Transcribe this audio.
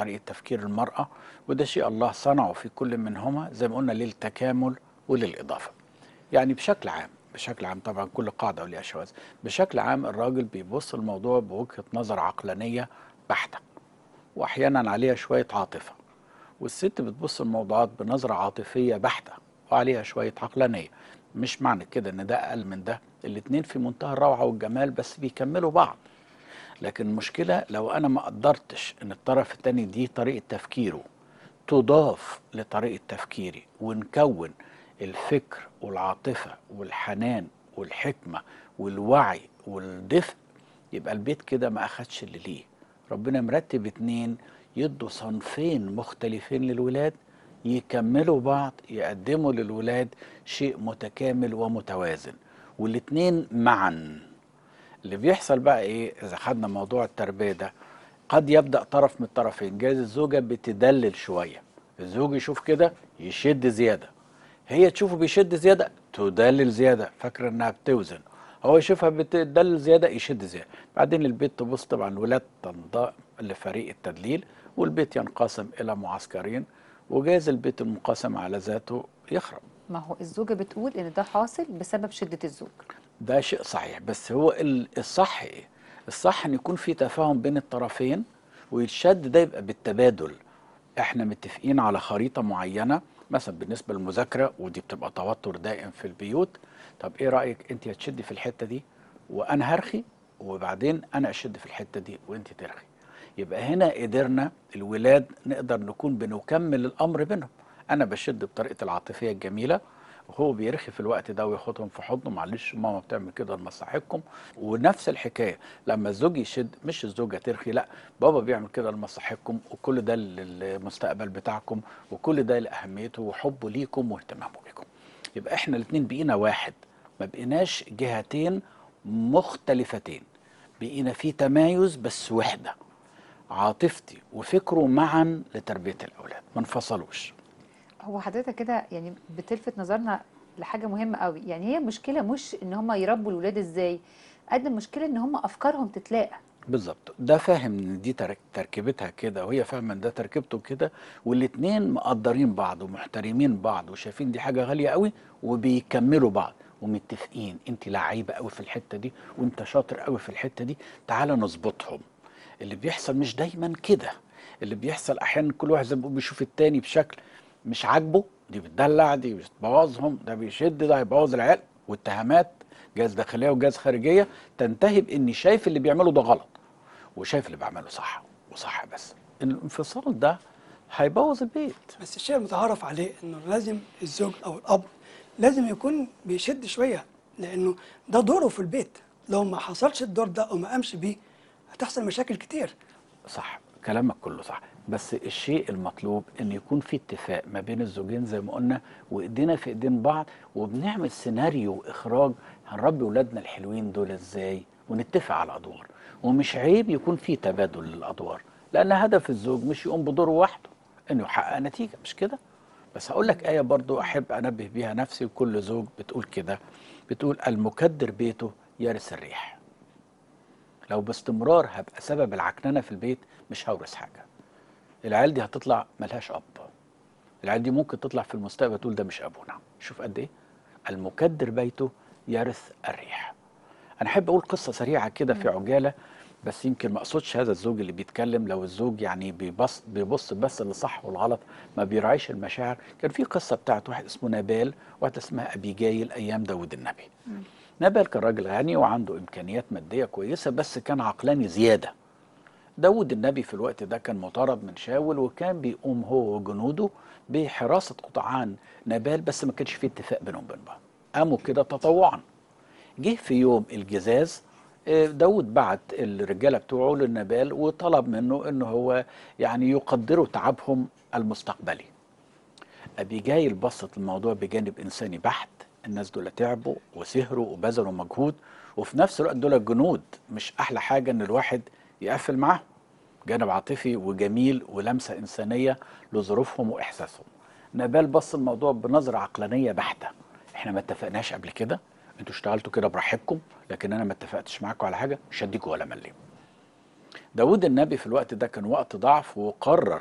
طريقه تفكير المراه وده شيء الله صنعه في كل منهما زي ما قلنا للتكامل وللاضافه يعني بشكل عام بشكل عام طبعا كل قاعده وليها شواذ بشكل عام الراجل بيبص الموضوع بوجهه نظر عقلانيه بحته واحيانا عليها شويه عاطفه والست بتبص الموضوعات بنظره عاطفيه بحته وعليها شويه عقلانيه مش معنى كده ان ده اقل من ده الاتنين في منتهى الروعه والجمال بس بيكملوا بعض لكن المشكله لو انا ما قدرتش ان الطرف الثاني دي طريقه تفكيره تضاف لطريقه تفكيري ونكون الفكر والعاطفه والحنان والحكمه والوعي والدفء يبقى البيت كده ما اخدش اللي ليه ربنا مرتب اتنين يدوا صنفين مختلفين للولاد يكملوا بعض يقدموا للولاد شيء متكامل ومتوازن والاتنين معا اللي بيحصل بقى ايه اذا خدنا موضوع التربيه ده قد يبدا طرف من الطرفين جايز الزوجه بتدلل شويه الزوج يشوف كده يشد زياده هي تشوفه بيشد زياده تدلل زياده فاكره انها بتوزن هو يشوفها بتدلل زياده يشد زياده بعدين البيت تبص طبعا الولاد تنضم لفريق التدليل والبيت ينقسم الى معسكرين وجايز البيت المنقسم على ذاته يخرب ما هو الزوجه بتقول ان ده حاصل بسبب شده الزوج ده شيء صحيح بس هو ال- الصح ايه الصح ان يكون في تفاهم بين الطرفين والشد ده يبقى بالتبادل احنا متفقين على خريطة معينة مثلا بالنسبة للمذاكرة ودي بتبقى توتر دائم في البيوت طب ايه رأيك انت هتشدي في الحتة دي وانا هرخي وبعدين انا اشد في الحتة دي وانت ترخي يبقى هنا قدرنا الولاد نقدر نكون بنكمل الامر بينهم انا بشد بطريقة العاطفية الجميلة وهو بيرخي في الوقت ده وياخدهم في حضنه معلش ماما بتعمل كده لمصلحتكم ونفس الحكايه لما الزوج يشد مش الزوجه ترخي لا بابا بيعمل كده لمصلحتكم وكل ده للمستقبل بتاعكم وكل ده لاهميته وحبه ليكم واهتمامه بيكم يبقى احنا الاثنين بقينا واحد ما بقيناش جهتين مختلفتين بقينا في تمايز بس وحده عاطفتي وفكره معا لتربيه الاولاد ما انفصلوش هو حضرتك كده يعني بتلفت نظرنا لحاجه مهمه قوي يعني هي مشكله مش ان هم يربوا الولاد ازاي قد المشكله ان هم افكارهم تتلاقى بالظبط ده فاهم ان دي ترك- تركيبتها كده وهي فاهمه ان ده تركيبته كده والاتنين مقدرين بعض ومحترمين بعض وشايفين دي حاجه غاليه قوي وبيكملوا بعض ومتفقين انت لعيبه قوي في الحته دي وانت شاطر قوي في الحته دي تعالى نظبطهم اللي بيحصل مش دايما كده اللي بيحصل احيانا كل واحد زي ما بيقول بيشوف التاني بشكل مش عاجبه دي بتدلع دي بتبوظهم ده بيشد ده هيبوظ العيال واتهامات جاز داخليه وجاز خارجيه تنتهي باني شايف اللي بيعمله ده غلط وشايف اللي بعمله صح وصح بس الانفصال ده هيبوظ البيت بس الشيء المتعارف عليه انه لازم الزوج او الاب لازم يكون بيشد شويه لانه ده دوره في البيت لو ما حصلش الدور ده او ما قامش بيه هتحصل مشاكل كتير صح كلامك كله صح بس الشيء المطلوب ان يكون في اتفاق ما بين الزوجين زي ما قلنا وايدينا في ايدين بعض وبنعمل سيناريو واخراج هنربي ولادنا الحلوين دول ازاي ونتفق على الادوار ومش عيب يكون في تبادل للادوار لان هدف الزوج مش يقوم بدوره وحده انه يحقق نتيجه مش كده بس هقول لك ايه برضو احب انبه بيها نفسي وكل زوج بتقول كده بتقول المكدر بيته يرث الريح لو باستمرار هبقى سبب العكننه في البيت مش هورث حاجه العيال دي هتطلع ملهاش اب العيال دي ممكن تطلع في المستقبل تقول ده مش ابونا شوف قد ايه المكدر بيته يرث الريح انا احب اقول قصه سريعه كده في عجاله بس يمكن ما اقصدش هذا الزوج اللي بيتكلم لو الزوج يعني بيبص بيبص بس للصح والغلط ما بيراعيش المشاعر كان في قصه بتاعت واحد اسمه نابال واحده اسمها ابيجايل ايام داود النبي نابال كان راجل غني وعنده امكانيات ماديه كويسه بس كان عقلاني زياده داود النبي في الوقت ده كان مطارد من شاول وكان بيقوم هو وجنوده بحراسة قطعان نابال بس ما كانش فيه اتفاق بينهم وبين بعض قاموا كده تطوعا جه في يوم الجزاز آه، داود بعت الرجاله بتوعه للنبال وطلب منه انه هو يعني يقدروا تعبهم المستقبلي ابيجايل بصت الموضوع بجانب انساني بحت الناس دول تعبوا وسهروا وبذلوا مجهود وفي نفس الوقت دول جنود مش احلى حاجه ان الواحد يقفل معاهم جانب عاطفي وجميل ولمسه انسانيه لظروفهم واحساسهم نبال بص الموضوع بنظره عقلانيه بحته احنا ما اتفقناش قبل كده انتوا اشتغلتوا كده براحتكم لكن انا ما اتفقتش معاكم على حاجه مش هديكوا ولا مليم داود النبي في الوقت ده كان وقت ضعف وقرر